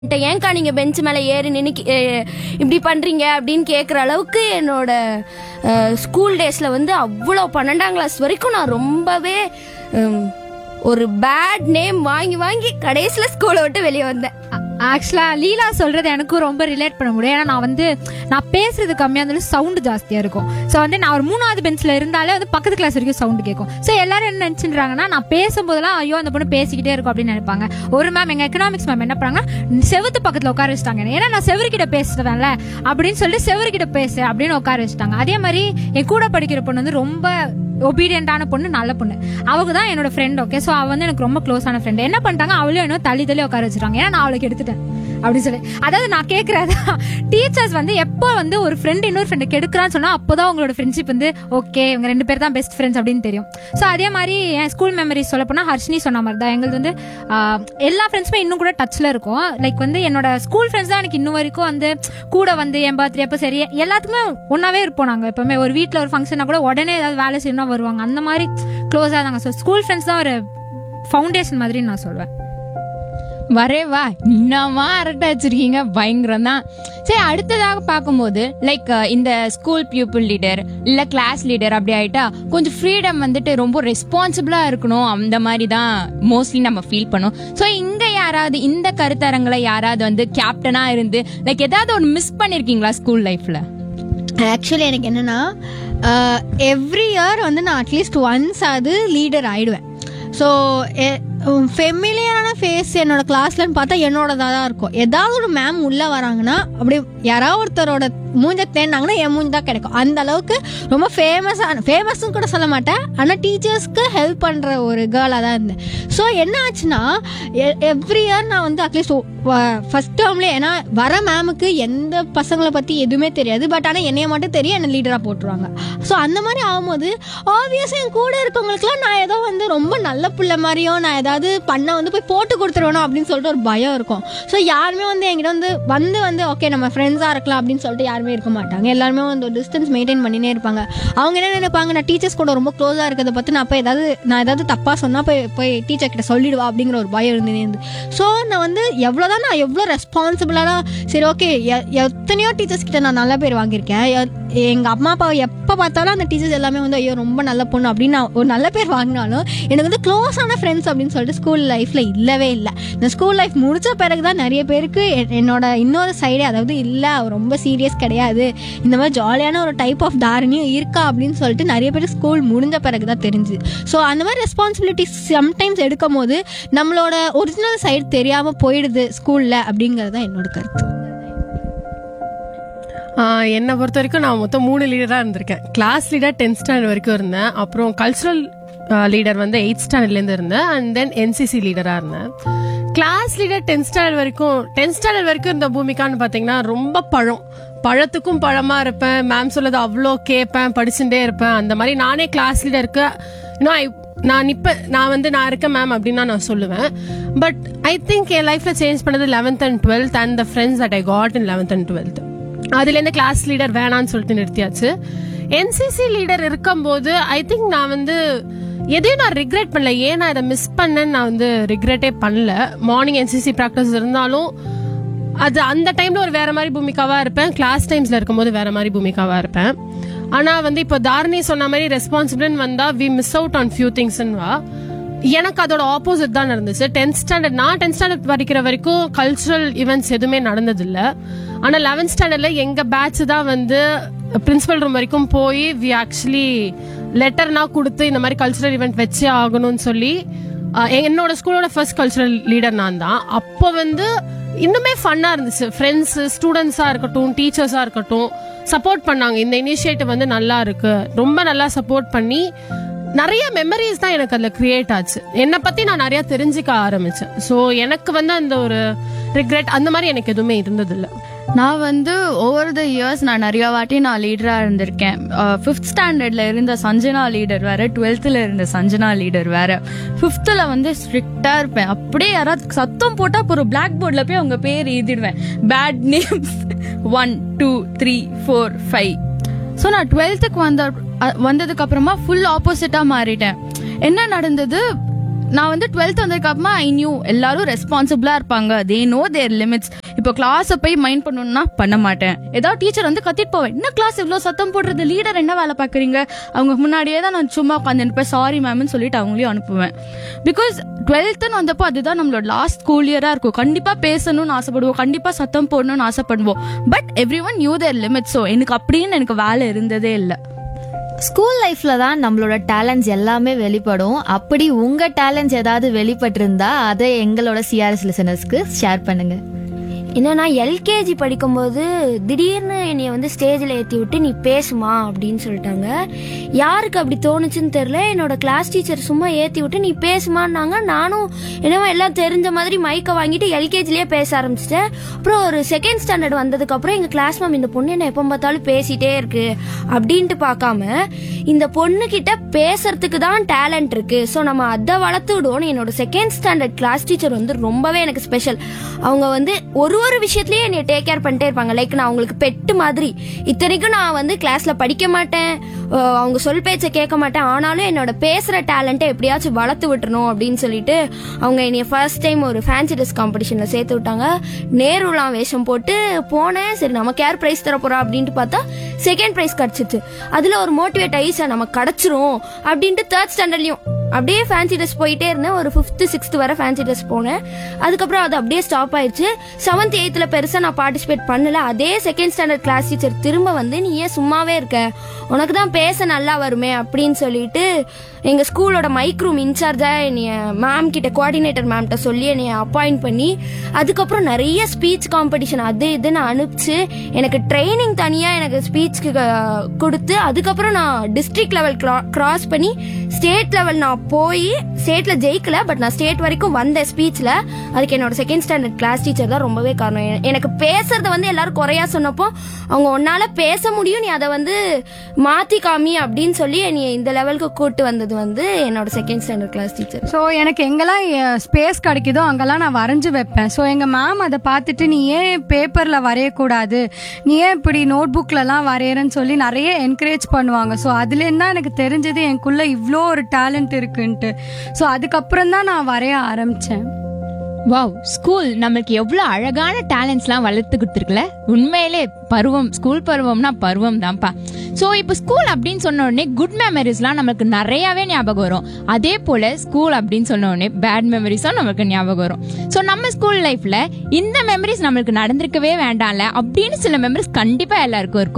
என்கிட்ட ஏன்க்கா நீங்க பெஞ்ச் மேல ஏறி நின்னு இப்படி பண்றீங்க அப்படின்னு கேக்குற அளவுக்கு என்னோட ஸ்கூல் டேஸ்ல வந்து அவ்வளோ பன்னெண்டாம் கிளாஸ் வரைக்கும் நான் ரொம்பவே உம், ஒரு பேட் நேம் வாங்கி வாங்கி கடைசியில ஸ்கூலை விட்டு வெளியே வந்தேன் ஆக்சுவலா லீலா சொல்றது எனக்கும் ரொம்ப ரிலேட் பண்ண முடியும் ஏன்னா நான் வந்து நான் பேசுறது கம்மியா இருந்தாலும் சவுண்டு ஜாஸ்தியா இருக்கும் ஸோ வந்து நான் ஒரு மூணாவது பெஞ்ச்ல இருந்தாலே வந்து பக்கத்து கிளாஸ் வரைக்கும் சவுண்டு கேட்கும் ஸோ எல்லாரும் என்ன நினைச்சுறாங்கன்னா நான் பேசும்போதெல்லாம் ஐயோ அந்த பொண்ணு பேசிக்கிட்டே இருக்கும் அப்படின்னு நினைப்பாங்க ஒரு மேம் எங்க எக்கனாமிக்ஸ் மேம் என்ன பண்ணாங்க செவுத்து பக்கத்துல உட்கார வச்சுட்டாங்க ஏன்னா நான் செவருக்கிட்ட பேசுறதான்ல அப்படின்னு சொல்லிட்டு செவருக்கிட்ட பேசு அப்படின்னு உட்கார வச்சுட்டாங்க அதே மாதிரி என் கூட படிக்கிற பொண்ணு வந்து ரொம்ப ஒபீடியண்டான பொண்ணு நல்ல பொண்ணு அவங்க தான் என்னோட ஃப்ரெண்ட் ஓகே ஸோ அவ வந்து எனக்கு ரொம்ப க்ளோஸான ஃப்ரெண்ட் என்ன பண்ணிட்டாங்க அவளும் என்ன தள்ளி தள்ளி உட்கார வச்சிருக்காங்க ஏன்னா நான் அவளுக்கு எடுத்துட்டேன் அப்படின்னு சொல்லி அதாவது நான் கேட்கறதா டீச்சர்ஸ் வந்து எப்போ வந்து ஒரு ஃப்ரெண்ட் இன்னொரு ஃப்ரெண்டு கெடுக்கிறான்னு சொன்னா அப்போதான் உங்களோட ஃப்ரெண்ட்ஷிப் வந்து ஓகே இவங்க ரெண்டு பேர் தான் பெஸ்ட் ஃப்ரெண்ட்ஸ் அப்படின்னு தெரியும் ஸோ அதே மாதிரி என் ஸ்கூல் மெமரிஸ் சொல்ல போனா ஹர்ஷினி சொன்ன மாதிரி தான் எங்களுக்கு வந்து ஆஹ், எல்லா ஃப்ரெண்ட்ஸுமே இன்னும் கூட டச்ல இருக்கும் லைக் வந்து என்னோட ஸ்கூல் ஃப்ரெண்ட்ஸ் தான் எனக்கு இன்னும் வரைக்கும் வந்து கூட வந்து என் பர்த்டே அப்போ சரி எல்லாத்துக்குமே ஒன்னாவே இருப்போம் நாங்கள் எப்பவுமே ஒரு வீட்டில் ஒரு ஃபங்க்ஷனா கூட உடனே ஏதாவது வேலை செய்யணும் வருவாங்க அந்த மாதிரி க்ளோஸாக தாங்க ஸோ ஸ்கூல் ஃப்ரெண்ட்ஸ் தான் ஒரு ஃபவுண்டேஷன் மாதிரி நான் சொல்வேன் வரே வா இன்னமா அரட்டை வச்சிருக்கீங்க பயங்கரம் தான் சரி அடுத்ததாக பார்க்கும்போது லைக் இந்த ஸ்கூல் பியூப்பிள் லீடர் இல்ல கிளாஸ் லீடர் அப்படி ஆயிட்டா கொஞ்சம் ஃப்ரீடம் வந்துட்டு ரொம்ப ரெஸ்பான்சிபிளா இருக்கணும் அந்த மாதிரி தான் மோஸ்ட்லி நம்ம ஃபீல் பண்ணோம் ஸோ இங்க யாராவது இந்த கருத்தரங்களை யாராவது வந்து கேப்டனா இருந்து லைக் ஏதாவது ஒரு மிஸ் பண்ணிருக்கீங்களா ஸ்கூல் லைஃப்ல ஆக்சுவலி எனக்கு என்னன்னா எவ்ரி இயர் வந்து நான் அட்லீஸ்ட் ஒன்ஸ் அது லீடர் ஆயிடுவேன் ஸோ ஃபெமிலியரான ஃபேஸ் என்னோட கிளாஸ்லன்னு பார்த்தா என்னோடதாக தான் இருக்கும் ஏதாவது ஒரு மேம் உள்ளே வராங்கன்னா அப்படியே யாராவது ஒருத்தரோட மூஞ்ச தேடினாங்கன்னா என் மூஞ்சி தான் கிடைக்கும் அந்த அளவுக்கு ரொம்ப ஃபேமஸான ஃபேமஸ்னு கூட சொல்ல மாட்டேன் ஆனால் டீச்சர்ஸ்க்கு ஹெல்ப் பண்ணுற ஒரு கேர்ளாக தான் இருந்தேன் ஸோ என்ன ஆச்சுன்னா எவ்ரி இயர் நான் வந்து அட்லீஸ்ட் ஃபர்ஸ்ட் டேர்ம்லேயே ஏன்னா வர மேமுக்கு எந்த பசங்களை பற்றி எதுவுமே தெரியாது பட் ஆனால் என்னைய மட்டும் தெரியும் என்னை லீடராக போட்டுருவாங்க ஸோ அந்த மாதிரி ஆகும்போது ஆப்வியஸாக என் கூட இருக்கவங்களுக்குலாம் நான் ஏதோ வந்து ரொம்ப நல்ல பிள்ளை மாதிரியோ நான் ஏதாவது பண்ண வந்து போய் போட்டு கொடுத்துருவேணும் அப்படின்னு சொல்லிட்டு ஒரு பயம் இருக்கும் ஸோ யாருமே வந்து என்கிட்ட வந்து வந்து வந்து ஓகே நம்ம ஃப்ரெண்ட்ஸாக இருக்கலாம் அப்படின்னு சொல்லிட்டு யாருமே இருக்க மாட்டாங்க எல்லாருமே வந்து ஒரு டிஸ்டன்ஸ் மெயின்டைன் பண்ணினே இருப்பாங்க அவங்க என்ன நினைப்பாங்க நான் டீச்சர்ஸ் கூட ரொம்ப க்ளோஸாக இருக்கிறத பற்றி நான் போய் ஏதாவது நான் ஏதாவது தப்பாக சொன்னால் போய் போய் டீச்சர் கிட்ட சொல்லிடுவா அப்படிங்கிற ஒரு பயம் இருந்தே இருந்து ஸோ நான் வந்து எவ்வளோதான் நான் எவ்வளோ ரெஸ்பான்சிபிளாக சரி ஓகே எத்தனையோ டீச்சர்ஸ் கிட்ட நான் நல்ல பேர் வாங்கியிருக்கேன் எ- எங்க அம்மா அப்பா எப்போ பார்த்தாலும் அந்த டீச்சர்ஸ் எல்லாமே வந்து ஐயோ ரொம்ப நல்ல பொண்ணு அப்படின்னு நான் ஒரு நல்ல பேர் வாங்கினாலும் எனக்கு வந்து க்ளோஸான ஃப்ரெண்ட்ஸ் அப்படின்னு சொல்லிட்டு ஸ்கூல் லைஃப்ல இல்லவே இல்லை இந்த ஸ்கூல் லைஃப் முடிச்ச பிறகு தான் நிறைய பேருக்கு எ- என்னோட இன்னொரு சைடே அதாவது இல்லை அவ ரொம்ப சீரியஸ் கிடையாது இந்த மாதிரி ஜாலியான ஒரு டைப் ஆஃப் தாரணியும் இருக்கா அப்படின்னு சொல்லிட்டு நிறைய பேர் ஸ்கூல் முடிஞ்ச பிறகு தான் தெரிஞ்சு ஸோ அந்த மாதிரி ரெஸ்பான்சிபிலிட்டி சம்டைம்ஸ் எடுக்கும் போது நம்மளோட ஒரிஜினல் சைடு தெரியாம போயிடுது ஸ்கூல்ல அப்படிங்கிறது தான் என்னோட கருத்து ஆஹ் என்னை பொறுத்த வரைக்கும் நான் மொத்தம் மூணு லீடராக இருந்திருக்கேன் கிளாஸ் லீடர் டென்த் ஸ்டாண்டர்ட் வரைக்கும் இருந்தேன் அப்புறம் கல்ச்சுரல் லீடர் வந்து எயித் ஸ்டாண்டர்ட்லேருந்து இருந்தேன் அண்ட் தென் என்சிசி லீடராக இருந்தேன் கிளாஸ் லீடர் டென்த் ஸ்டாண்டர்ட் வரைக்கும் டென்த் ஸ்டாண்டர்ட் வரைக்கும் இருந்த பூமிக்கான்னு பார்த்தீங்கன்னா ரொம்ப பழம் பழத்துக்கும் பழமா இருப்பேன் மேம் சொல்லது அவ்வளோ கேட்பேன் படிச்சுட்டே இருப்பேன் அந்த மாதிரி நானே கிளாஸ் லீடருக்கு இன்னும் I நான் இப்ப நான் வந்து நான் இருக்கேன் மேம் அப்படின்னு நான் சொல்லுவேன் பட் ஐ திங்க் என் லைஃப்ல சேஞ்ச் பண்ணது eleventh and twelfth and the friends that I got in eleventh and twelfth அதுலேருந்து கிளாஸ் லீடர் வேணான்னு சொல்லிட்டு நிறுத்தியாச்சு என்சிசி லீடர் இருக்கும்போது ஐ திங்க் நான் வந்து எதையும் நான் ரிக்ரெட் பண்ணல ஏன் நான் இதை மிஸ் பண்ணேன்னு நான் வந்து ரிக்ரெட்டே பண்ணல மார்னிங் என்சிசி ப்ராக்டிஸ் இருந்தாலும் அது அந்த டைம்ல ஒரு வேற மாதிரி பூமிக்காவா இருப்பேன் கிளாஸ் டைம்ஸ்ல இருக்கும்போது வேற மாதிரி பூமிக்காவா இருப்பேன் ஆனா வந்து இப்போ தாரணி சொன்ன மாதிரி ரெஸ்பான்சிபிள்னு வந்தா we miss out on few திங்ஸ்வா எனக்கு அதோட ஆப்போசிட் தான் நடந்துச்சு டென்த் ஸ்டாண்டர்ட் நான் டென்த் ஸ்டாண்டர்ட் படிக்கிற வரைக்கும் கல்ச்சுரல் ஈவெண்ட்ஸ் எதுவுமே நடந்ததில்ல ஆனா லெவன்த் ஸ்டாண்டர்ட்ல எங்க பேட்ச் தான் வந்து பிரின்சிபல் ரூம் வரைக்கும் போய் வி ஆக்சுவலி லெட்டர்னா கொடுத்து இந்த மாதிரி கல்ச்சுரல் ஈவெண்ட் வச்சே ஆகணும்னு சொல்லி அஹ், என்னோட ஸ்கூலோட ஃபர்ஸ்ட் கல்ச்சுரல் லீடர் நான் தான் அப்போ வந்து இன்னுமே ஃபன்னா இருந்துச்சு ஃப்ரெண்ட்ஸ் ஸ்டூடெண்ட்ஸா இருக்கட்டும் டீச்சர்ஸா இருக்கட்டும் சப்போர்ட் பண்ணாங்க இந்த இனிஷியேட்டிவ் வந்து நல்லா இருக்கு ரொம்ப நல்லா சப்போர்ட் பண்ணி நிறைய மெமரிஸ் தான் எனக்கு அதுல கிரியேட் ஆச்சு என்னை பத்தி நான் நிறைய தெரிஞ்சுக்க ஆரம்பிச்சேன் ஸோ எனக்கு வந்து அந்த ஒரு ரிக்ரெட் அந்த மாதிரி எனக்கு எதுவுமே இருந்ததில்ல நான் வந்து ஓவர் த இயர்ஸ் நான் நிறைய வாட்டி நான் லீடராக இருந்திருக்கேன் ஃபிஃப்த் ஸ்டாண்டர்டில் இருந்த சஞ்சனா லீடர் வேற டுவெல்த்தில் இருந்த சஞ்சனா லீடர் வேற ஃபிஃப்த்தில் வந்து ஸ்ட்ரிக்டாக இருப்பேன் அப்படியே யாராவது சத்தம் போட்டால் அப்புறம் பிளாக் போர்டில் போய் அவங்க பேர் எழுதிடுவேன் bad names one two three four five so நான் டுவெல்த்துக்கு வந்த அ- வந்ததுக்கு அப்புறமா ஃபுல் ஆப்போசிட்டாக மாறிட்டேன் என்ன நடந்தது நான் வந்து டுவெல்த் வந்ததுக்கு அப்புறமா ஐ நியூ எல்லாரும் ரெஸ்பான்சிபிளா இருப்பாங்க தே நோ தேர் லிமிட்ஸ் இப்போ கிளாஸை போய் மைண்ட் பண்ணணும்னா பண்ண மாட்டேன் ஏதாவது டீச்சர் வந்து கத்திட்டு போவேன் என்ன கிளாஸ் இவ்வளோ சத்தம் போடுறது லீடர் என்ன வேலை பார்க்குறீங்க அவங்க முன்னாடியே தான் நான் சும்மா உட்காந்து சாரி மேம்னு சொல்லிட்டு அவங்களையும் அனுப்புவேன் பிகாஸ் டுவெல்த்துன்னு வந்தப்போ அதுதான் நம்மளோட லாஸ்ட் ஸ்கூல் இயராக இருக்கும் கண்டிப்பாக பேசணும்னு ஆசைப்படுவோம் கண்டிப்பாக சத்தம் போடணும்னு ஆசைப்படுவோம் but everyone you their limit so எனக்கு அப்படின்னு எனக்கு வேலை இருந்ததே இல்லை ஸ்கூல் லைஃப்ல தான் நம்மளோட டேலண்ட்ஸ் எல்லாமே வெளிப்படும் அப்படி உங்க டேலண்ட்ஸ் ஏதாவது வெளிப்பட்டிருந்தா அதை எங்களோட சிஆர்எஸ் லிசனர்ஸ்க்கு ஷேர் பண்ணுங்க என்னன்னா எல்கேஜி படிக்கும்போது திடீர்னு என்னைய வந்து ஸ்டேஜில் ஏற்றி விட்டு நீ பேசுமா அப்படின்னு சொல்லிட்டாங்க யாருக்கு அப்படி தோணுச்சுன்னு தெரில என்னோட கிளாஸ் டீச்சர் சும்மா ஏற்றி விட்டு நீ பேசுமான்னாங்க நானும் என்னவோ எல்லாம் தெரிஞ்ச மாதிரி மைக்கை வாங்கிட்டு எல்கேஜிலேயே பேச ஆரம்பிச்சிட்டேன் அப்புறம் ஒரு செகண்ட் ஸ்டாண்டர்ட் வந்ததுக்கப்புறம் எங்கள் கிளாஸ் மேம் இந்த பொண்ணு என்ன எப்போ பார்த்தாலும் பேசிட்டே இருக்கு அப்படின்ட்டு பார்க்காம இந்த பொண்ணு கிட்ட பேசுறதுக்கு தான் டேலண்ட் இருக்கு ஸோ நம்ம அதை வளர்த்து விடுவோம் என்னோட செகண்ட் ஸ்டாண்டர்ட் கிளாஸ் டீச்சர் வந்து ரொம்பவே எனக்கு ஸ்பெஷல் அவங்க வந்து ஒரு ஒரு விஷயத்துலயே என்னை டேக் கேர் பண்ணிட்டே இருப்பாங்க லைக் நான் அவங்களுக்கு பெட்டு மாதிரி இத்தனைக்கும் நான் வந்து கிளாஸ்ல படிக்க மாட்டேன் அஹ் அவங்க சொல் பேச்சை கேட்க மாட்டேன் ஆனாலும் என்னோட பேசுற டேலண்ட்டை எப்படியாச்சும் வளர்த்து விட்டுறணும் அப்படின்னு சொல்லிட்டு அவங்க என்னைய ஃபர்ஸ்ட் டைம் ஒரு ஃபேன்சி ட்ரெஸ் காம்படிஷன்ல சேர்த்து விட்டாங்க நேருலாம் வேஷம் போட்டு போனேன் சரி நமக்கு யார் ப்ரைஸ் தர போறா அப்படின்ட்டு பார்த்தா செகண்ட் ப்ரைஸ் கிடச்சிச்சு அதுல ஒரு மோட்டிவேட் ஆகி சார் நமக்கு கிடைச்சிரும் அப்படின்ட்டு தேர்ட் ஸ்டாண்டர்ட்லயும் அப்படியே ஃபேன்சி ட்ரெஸ் போயிட்டே இருந்தேன் ஒரு ஃபிஃப்த்து சிக்ஸ்த் வரை ஃபேன்சி ட்ரெஸ் போனேன் அதுக்கப்புறம் அது அப்படியே ஸ்டாப் ஆயிடுச்சு செவன்த் எயித்தில் பெருசாக நான் பார்ட்டிசிபேட் பண்ணல அதே செகண்ட் ஸ்டாண்டர்ட் கிளாஸ் டீச்சர் திரும்ப வந்து நீ ஏன் சும்மாவே இருக்க உனக்கு தான் பேச நல்லா வருமே அப்படின்னு சொல்லிட்டு எங்கள் ஸ்கூலோட மைக் ரூம் இன்சார்ஜாக என்னைய மேம் கிட்ட கோஆர்டினேட்டர் மேம்கிட்ட சொல்லி என்னைய அப்பாயிண்ட் பண்ணி அதுக்கப்புறம் நிறைய ஸ்பீச் காம்படிஷன் அது இதுன்னு அனுப்பிச்சு எனக்கு ட்ரைனிங் தனியாக எனக்கு ஸ்பீச்சுக்கு கொடுத்து அதுக்கப்புறம் நான் டிஸ்ட்ரிக்ட் லெவல் கிராஸ் பண்ணி ஸ்டேட் லெவல் நான் போய் ஸ்டேட்ல ஜெயிக்கல பட் நான் ஸ்டேட் வரைக்கும் வந்த ஸ்பீச்ல அதுக்கு என்னோட செகண்ட் ஸ்டாண்டர்ட் கிளாஸ் டீச்சர் தான் ரொம்பவே காரணம் எ- எனக்கு பேசுறத வந்து எல்லாரும் குறையா சொன்னப்போ அவங்க உன்னால பேச முடியும் நீ அதை வந்து மாத்தி காமி அப்படின்னு சொல்லி என்னை இந்த லெவலுக்கு கூட்டு வந்தது வந்து என்னோட second standard class teacher so எனக்கு எங்கெல்லாம் ஸ்பேஸ் கிடைக்குதோ அங்கெல்லாம் நான் வரைஞ்சு வைப்பேன் ஸோ எங்கள் மேம் அதை பார்த்துட்டு நீ ஏன் பேப்பரில் வரையக்கூடாது நீ ஏன் இப்படி நோட் புக்லலாம் வரையறன்னு சொல்லி நிறைய என்கரேஜ் பண்ணுவாங்க ஸோ அதுலேருந்து தான் எனக்கு தெரிஞ்சது எனக்குள்ள இவ்வளோ ஒரு டேலண்ட் இருக்குன்ட்டு ஸோ அதுக்கப்புறம் தான் நான் வரைய ஆரம்பித்தேன் வாவ் ஸ்கூல் நம்மளுக்கு எவ்வளவு அழகான டேலண்ட்ஸ்லாம் வளர்த்து கொடுத்துருக்குல உண்மையிலே பருவம் ஸ்கூல் பருவம்னா பருவம் தான்ப்பா ஸோ இப்போ ஸ்கூல் அப்படின்னு சொன்ன உடனே குட் மெமரிஸ்லாம் நம்மளுக்கு நிறையாவே ஞாபகம் வரும் அதே போல ஸ்கூல் அப்படின்னு சொன்ன உடனே பேட் மெமரிஸும் நம்மளுக்கு ஞாபகம் வரும் ஸோ நம்ம ஸ்கூல் லைஃப்ல இந்த மெமரிஸ் நம்மளுக்கு நடந்திருக்கவே வேண்டாம்ல அப்படின்னு சில மெமரிஸ் கண்டிப்பா எல்லாருக்கும் இருக்கும்